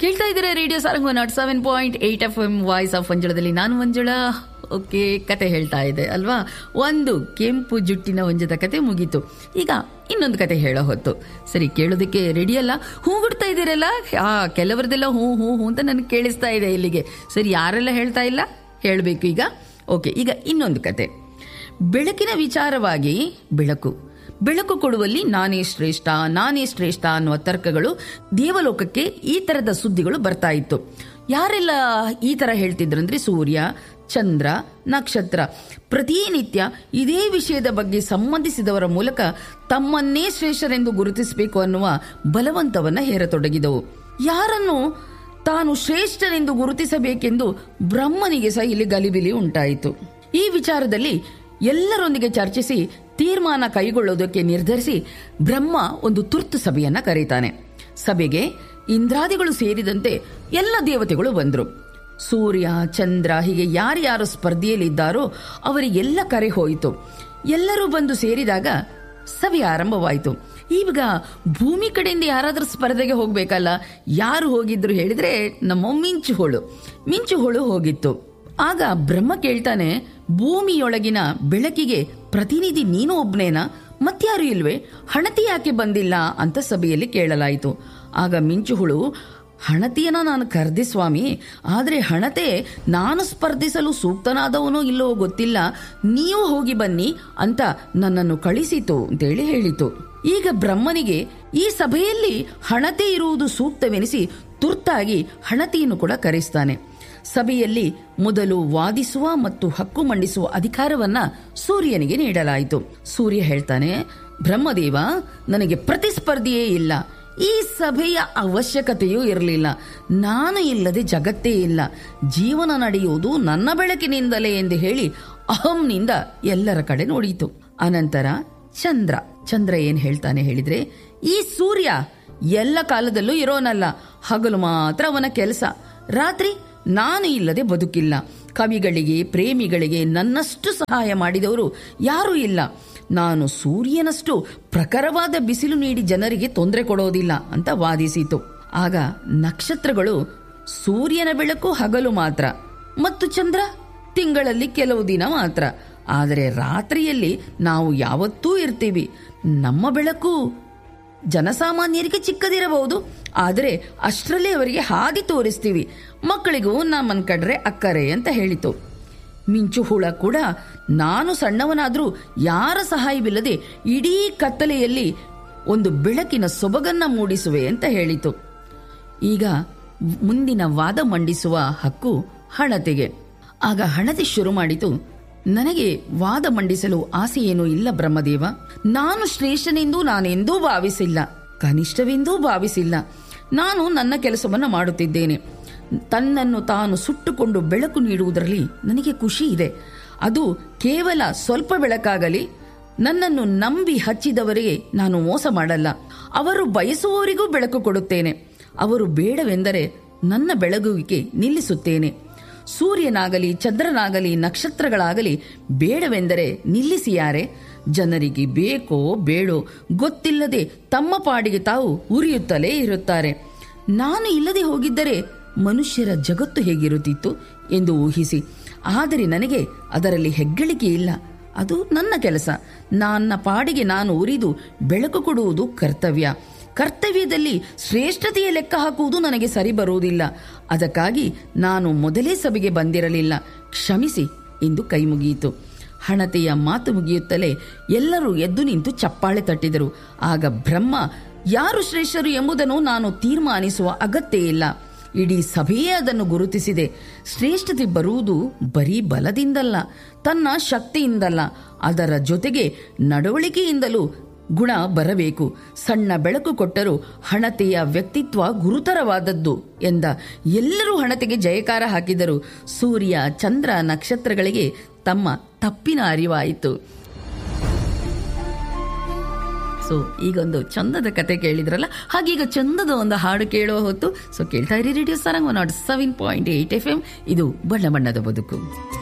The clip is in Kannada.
ಕೇಳ್ತಾ ಇದ್ದೀರಾ radio Sarang nought seven point eight F M voice of ಮಂಜುಳದಲ್ಲಿ ನಾನು ಮಂಜುಳಾ ಓಕೆ ಕತೆ ಹೇಳ್ತಾ ಇದೆ ಅಲ್ವಾ ಒಂದು ಕೆಂಪು ಜುಟ್ಟಿನ ಒಂಜದ ಕತೆ ಮುಗೀತು ಈಗ ಇನ್ನೊಂದು ಕತೆ ಹೇಳೋ ಹೊತ್ತು ಸರಿ ಕೇಳೋದಕ್ಕೆ ರೆಡಿ ಅಲ್ಲ ಹೂ ಬಿಡ್ತಾ ಇದ್ದೀರಲ್ಲ ಆ ಕೆಲವರದೆಲ್ಲ ಹೂ ಹೂ ಹೂ ಅಂತ ನನಗೆ ಕೇಳಿಸ್ತಾ ಇದೆ ಇಲ್ಲಿಗೆ ಸರಿ ಯಾರೆಲ್ಲ ಹೇಳ್ತಾ ಇಲ್ಲ ಹೇಳಬೇಕು ಈಗ ಓಕೆ ಈಗ ಇನ್ನೊಂದು ಕತೆ ಬೆಳಕಿನ ವಿಚಾರವಾಗಿ ಬೆಳಕು ಬೆಳಕು ಕೊಡುವಲ್ಲಿ ನಾನೇ ಶ್ರೇಷ್ಠ ನಾನೇ ಶ್ರೇಷ್ಠ ಅನ್ನುವ ತರ್ಕಗಳು ದೇವಲೋಕಕ್ಕೆ ಈ ತರದ ಸುದ್ದಿಗಳು ಬರ್ತಾ ಇತ್ತು ಯಾರೆಲ್ಲ ಈ ತರ ಹೇಳ್ತಿದ್ರು ಅಂದ್ರೆ ಸೂರ್ಯ ಚಂದ್ರ ನಕ್ಷತ್ರ ಪ್ರತಿನಿತ್ಯ ಇದೇ ವಿಷಯದ ಬಗ್ಗೆ ಸಂಬಂಧಿಸಿದವರ ಮೂಲಕ ತಮ್ಮನ್ನೇ ಶ್ರೇಷ್ಠರೆಂದು ಗುರುತಿಸಬೇಕು ಅನ್ನುವ ಬಲವಂತವನ್ನ ಹೇರತೊಡಗಿದವು ಯಾರನ್ನು ತಾನು ಶ್ರೇಷ್ಠನೆಂದು ಗುರುತಿಸಬೇಕೆಂದು ಬ್ರಹ್ಮನಿಗೆ ಸಹ ಇಲ್ಲಿ ಗಲಿಬಿಲಿ ಉಂಟಾಯಿತು ಈ ವಿಚಾರದಲ್ಲಿ ಎಲ್ಲರೊಂದಿಗೆ ಚರ್ಚಿಸಿ ತೀರ್ಮಾನ ಕೈಗೊಳ್ಳೋದಕ್ಕೆ ನಿರ್ಧರಿಸಿ ಬ್ರಹ್ಮ ಒಂದು ತುರ್ತು ಸಭೆಯನ್ನ ಕರೀತಾನೆ ಸಭೆಗೆ ಇಂದ್ರಾದಿಗಳು ಸೇರಿದಂತೆ ಎಲ್ಲ ದೇವತೆಗಳು ಬಂದ್ರು ಸೂರ್ಯ ಚಂದ್ರ ಹೀಗೆ ಯಾರ್ಯಾರು ಸ್ಪರ್ಧೆಯಲ್ಲಿದ್ದಾರೋ ಅವರಿಗೆಲ್ಲ ಕರೆ ಹೋಯಿತು ಎಲ್ಲರೂ ಬಂದು ಸೇರಿದಾಗ ಸಭೆ ಆರಂಭವಾಯಿತು ಈಗ ಭೂಮಿ ಕಡೆಯಿಂದ ಯಾರಾದ್ರೂ ಸ್ಪರ್ಧೆಗೆ ಹೋಗ್ಬೇಕಲ್ಲ ಯಾರು ಹೋಗಿದ್ರು ಹೇಳಿದ್ರೆ ನಮ್ಮ ಮಿಂಚು ಹೋಳು ಮಿಂಚು ಹೋಳು ಹೋಗಿತ್ತು ಆಗ ಬ್ರಹ್ಮ ಕೇಳ್ತಾನೆ ಭೂಮಿಯೊಳಗಿನ ಬೆಳಕಿಗೆ ಪ್ರತಿನಿಧಿ ನೀನು ಒಬ್ನೇನಾ ಮತ್ಯಾರು ಇಲ್ವೇ ಹಣತಿ ಯಾಕೆ ಬಂದಿಲ್ಲ ಅಂತ ಸಭೆಯಲ್ಲಿ ಕೇಳಲಾಯಿತು ಆಗ ಮಿಂಚುಹುಳು ಹಣತಿಯನ್ನ ನಾನು ಕರೆದೆ ಸ್ವಾಮಿ ಆದರೆ ಹಣತೆ ನಾನು ಸ್ಪರ್ಧಿಸಲು ಸೂಕ್ತನಾದವನೋ ಇಲ್ಲವೋ ಗೊತ್ತಿಲ್ಲ ನೀವು ಹೋಗಿ ಬನ್ನಿ ಅಂತ ನನ್ನನ್ನು ಕಳಿಸಿತು ಅಂತೇಳಿ ಹೇಳಿತು ಈಗ ಬ್ರಹ್ಮನಿಗೆ ಈ ಸಭೆಯಲ್ಲಿ ಹಣತೆ ಇರುವುದು ಸೂಕ್ತವೆನಿಸಿ ತುರ್ತಾಗಿ ಹಣತೆಯನ್ನು ಕೂಡ ಕರೆಸ್ತಾನೆ ಸಭೆಯಲ್ಲಿ ಮೊದಲು ವಾದಿಸುವ ಮತ್ತು ಹಕ್ಕು ಮಂಡಿಸುವ ಅಧಿಕಾರವನ್ನ ಸೂರ್ಯನಿಗೆ ನೀಡಲಾಯಿತು ಸೂರ್ಯ ಹೇಳ್ತಾನೆ ಬ್ರಹ್ಮದೇವ ನನಗೆ ಪ್ರತಿಸ್ಪರ್ಧಿಯೇ ಇಲ್ಲ ಈ ಸಭೆಯ ಅವಶ್ಯಕತೆಯೂ ಇರಲಿಲ್ಲ ನಾನು ಇಲ್ಲದೆ ಜಗತ್ತೇ ಇಲ್ಲ ಜೀವನ ನಡೆಯುವುದು ನನ್ನ ಬೆಳಕಿನಿಂದಲೇ ಎಂದು ಹೇಳಿ ಅಹಂನಿಂದ ಎಲ್ಲರ ಕಡೆ ನೋಡಿತು ಅನಂತರ ಚಂದ್ರ ಚಂದ್ರ ಏನ್ ಹೇಳ್ತಾನೆ ಹೇಳಿದ್ರೆ ಈ ಸೂರ್ಯ ಎಲ್ಲ ಕಾಲದಲ್ಲೂ ಇರೋನಲ್ಲ ಹಗಲು ಮಾತ್ರ ಅವನ ಕೆಲಸ ರಾತ್ರಿ ನಾನು ಇಲ್ಲದೆ ಬದುಕಿಲ್ಲ ಕವಿಗಳಿಗೆ ಪ್ರೇಮಿಗಳಿಗೆ ನನ್ನಷ್ಟು ಸಹಾಯ ಮಾಡಿದವರು ಯಾರೂ ಇಲ್ಲ ನಾನು ಸೂರ್ಯನಷ್ಟು ಪ್ರಖರವಾದ ಬಿಸಿಲು ನೀಡಿ ಜನರಿಗೆ ತೊಂದರೆ ಕೊಡೋದಿಲ್ಲ ಅಂತ ವಾದಿಸಿತು ಆಗ ನಕ್ಷತ್ರಗಳು ಸೂರ್ಯನ ಬೆಳಕು ಹಗಲು ಮಾತ್ರ ಮತ್ತು ಚಂದ್ರ ತಿಂಗಳಲ್ಲಿ ಕೆಲವು ದಿನ ಮಾತ್ರ ಆದರೆ ರಾತ್ರಿಯಲ್ಲಿ ನಾವು ಯಾವತ್ತೂ ಇರ್ತೀವಿ ನಮ್ಮ ಬೆಳಕು ಜನಸಾಮಾನ್ಯರಿಗೆ ಚಿಕ್ಕದಿರಬಹುದು ಆದರೆ ಅಷ್ಟರಲ್ಲಿ ಅವರಿಗೆ ಹಾದಿ ತೋರಿಸ್ತೀವಿ ಮಕ್ಕಳಿಗೂ ನಮ್ಮನ್ ಕಡ್ರೆ ಅಕ್ಕರೆ ಅಂತ ಹೇಳಿತು ಮಿಂಚು ಹುಳ ಕೂಡ ನಾನು ಸಣ್ಣವನಾದರೂ ಯಾರ ಸಹಾಯವಿಲ್ಲದೆ ಇಡೀ ಕತ್ತಲೆಯಲ್ಲಿ ಒಂದು ಬೆಳಕಿನ ಸೊಬಗನ್ನ ಮೂಡಿಸುವೆ ಅಂತ ಹೇಳಿತು ಈಗ ಮುಂದಿನ ವಾದ ಮಂಡಿಸುವ ಹಕ್ಕು ಹಣತೆಗೆ ಆಗ ಹಣತೆ ಶುರು ಮಾಡಿತು ನನಗೆ ವಾದ ಮಂಡಿಸಲು ಆಸೆ ಏನೂ ಇಲ್ಲ ಬ್ರಹ್ಮದೇವ ನಾನು ಶ್ರೇಷ್ಠನೆಂದು ನಾನೆಂದೂ ಭಾವಿಸಿಲ್ಲ ಕನಿಷ್ಠವೆಂದೂ ಭಾವಿಸಿಲ್ಲ ನಾನು ನನ್ನ ಕೆಲಸವನ್ನು ಮಾಡುತ್ತಿದ್ದೇನೆ ತನ್ನನ್ನು ತಾನು ಸುಟ್ಟುಕೊಂಡು ಬೆಳಕು ನೀಡುವುದರಲ್ಲಿ ನನಗೆ ಖುಷಿ ಇದೆ ಅದು ಕೇವಲ ಸ್ವಲ್ಪ ಬೆಳಕಾಗಲಿ ನನ್ನನ್ನು ನಂಬಿ ಹಚ್ಚಿದವರಿಗೆ ನಾನು ಮೋಸ ಮಾಡಲ್ಲ ಅವರು ಬಯಸುವವರಿಗೂ ಬೆಳಕು ಕೊಡುತ್ತೇನೆ ಅವರು ಬೇಡವೆಂದರೆ ನನ್ನ ಬೆಳಗುವಿಕೆ ನಿಲ್ಲಿಸುತ್ತೇನೆ ಸೂರ್ಯನಾಗಲಿ ಚಂದ್ರನಾಗಲಿ ನಕ್ಷತ್ರಗಳಾಗಲಿ ಬೇಡವೆಂದರೆ ನಿಲ್ಲಿಸಿಯಾರೆ ಜನರಿಗೆ ಬೇಕೋ ಬೇಡೋ ಗೊತ್ತಿಲ್ಲದೆ ತಮ್ಮ ಪಾಡಿಗೆ ತಾವು ಉರಿಯುತ್ತಲೇ ಇರುತ್ತಾರೆ ನಾನು ಇಲ್ಲದೆ ಹೋಗಿದ್ದರೆ ಮನುಷ್ಯರ ಜಗತ್ತು ಹೇಗಿರುತ್ತಿತ್ತು ಎಂದು ಊಹಿಸಿ ಆದರೆ ನನಗೆ ಅದರಲ್ಲಿ ಹೆಗ್ಗಳಿಕೆ ಇಲ್ಲ ಅದು ನನ್ನ ಕೆಲಸ ನನ್ನ ಪಾಡಿಗೆ ನಾನು ಉರಿದು ಬೆಳಕು ಕೊಡುವುದು ಕರ್ತವ್ಯ ಕರ್ತವ್ಯದಲ್ಲಿ ಶ್ರೇಷ್ಠತೆಯ ಲೆಕ್ಕ ಹಾಕುವುದು ನನಗೆ ಸರಿ ಬರುವುದಿಲ್ಲ ಅದಕ್ಕಾಗಿ ನಾನು ಮೊದಲೇ ಸಭೆಗೆ ಬಂದಿರಲಿಲ್ಲ ಕ್ಷಮಿಸಿ ಎಂದು ಕೈ ಮುಗಿಯಿತು ಹಣತೆಯ ಮಾತು ಮುಗಿಯುತ್ತಲೇ ಎಲ್ಲರೂ ಎದ್ದು ನಿಂತು ಚಪ್ಪಾಳೆ ತಟ್ಟಿದರು ಆಗ ಬ್ರಹ್ಮ ಯಾರು ಶ್ರೇಷ್ಠರು ಎಂಬುದನ್ನು ನಾನು ತೀರ್ಮಾನಿಸುವ ಅಗತ್ಯ ಇಲ್ಲ ಇಡೀ ಸಭೆಯೇ ಅದನ್ನು ಗುರುತಿಸಿದೆ ಶ್ರೇಷ್ಠತೆ ಬರುವುದು ಬರೀ ಬಲದಿಂದಲ್ಲ ತನ್ನ ಶಕ್ತಿಯಿಂದಲ್ಲ ಅದರ ಜೊತೆಗೆ ನಡವಳಿಕೆಯಿಂದಲೂ ಗುಣ ಬರಬೇಕು ಸಣ್ಣ ಬೆಳಕು ಕೊಟ್ಟರೂ ಹಣತೆಯ ವ್ಯಕ್ತಿತ್ವ ಗುರುತರವಾದದ್ದು ಎಂದ ಎಲ್ಲರೂ ಹಣತೆಗೆ ಜಯಕಾರ ಹಾಕಿದರು ಸೂರ್ಯ ಚಂದ್ರ ನಕ್ಷತ್ರಗಳಿಗೆ ತಮ್ಮ ತಪ್ಪಿನ ಅರಿವಾಯಿತು ಸೊ ಈಗೊಂದು ಚಂದದ ಕತೆ ಕೇಳಿದ್ರಲ್ಲ ಹಾಗೀಗ ಚಂದದ ಒಂದು ಹಾಡು ಕೇಳುವ ಹೊತ್ತು ಸೊ ಕೇಳ್ತಾ ಇರಿ radio Sarang one nought seven point eight F M ಇದು ಬಣ್ಣ ಬಣ್ಣದ ಬದುಕು